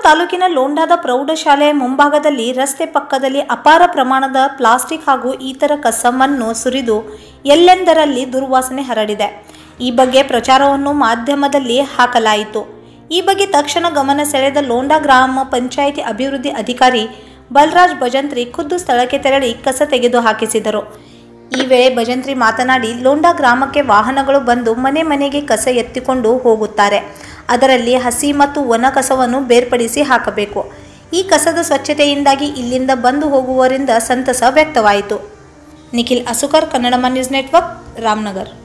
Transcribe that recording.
ತಾಲೂಕಿನ ಲೋಂಡಾದ ಪ್ರೌಢಶಾಲೆಯ ಮುಂಭಾಗದಲ್ಲಿ ರಸ್ತೆ ಪಕ್ಕದಲ್ಲಿ ಅಪಾರ ಪ್ರಮಾಣದ ಪ್ಲಾಸ್ಟಿಕ್ ಹಾಗೂ ಇತರ ಕಸವನ್ನು ಸುರಿದು ಎಲ್ಲೆಂದರಲ್ಲಿ ದುರ್ವಾಸನೆ ಹರಡಿದೆ ಈ ಬಗ್ಗೆ ಪ್ರಚಾರವನ್ನು ಮಾಧ್ಯಮದಲ್ಲಿ ಹಾಕಲಾಯಿತು ಈ ಬಗ್ಗೆ ತಕ್ಷಣ ಗಮನ ಸೆಳೆದ ಲೋಂಡಾ ಗ್ರಾಮ ಪಂಚಾಯಿತಿ ಅಭಿವೃದ್ಧಿ ಅಧಿಕಾರಿ ಬಲರಾಜ್ ಭಜಂತ್ರಿ ಖುದ್ದು ಸ್ಥಳಕ್ಕೆ ತೆರಳಿ ಕಸ ತೆಗೆದು ಹಾಕಿಸಿದರು ಈ ವೇಳೆ ಭಜಂತ್ರಿ ಮಾತನಾಡಿ ಲೋಂಡಾ ಗ್ರಾಮಕ್ಕೆ ವಾಹನಗಳು ಬಂದು ಮನೆ ಮನೆಗೆ ಕಸ ಎತ್ತಿಕೊಂಡು ಹೋಗುತ್ತಾರೆ ಅದರಲ್ಲಿ ಹಸಿ ಮತ್ತು ಒಣ ಕಸವನ್ನು ಬೇರ್ಪಡಿಸಿ ಹಾಕಬೇಕು ಈ ಕಸದ ಸ್ವಚ್ಛತೆಯಿಂದಾಗಿ ಇಲ್ಲಿಂದ ಬಂದು ಹೋಗುವವರಿಂದ ಸಂತಸ ವ್ಯಕ್ತವಾಯಿತು ನಿಖಿಲ್ ಅಸುಕರ್ ಕನ್ನಡಮ ನ್ಯೂಸ್ ನೆಟ್ವರ್ಕ್ ರಾಮನಗರ್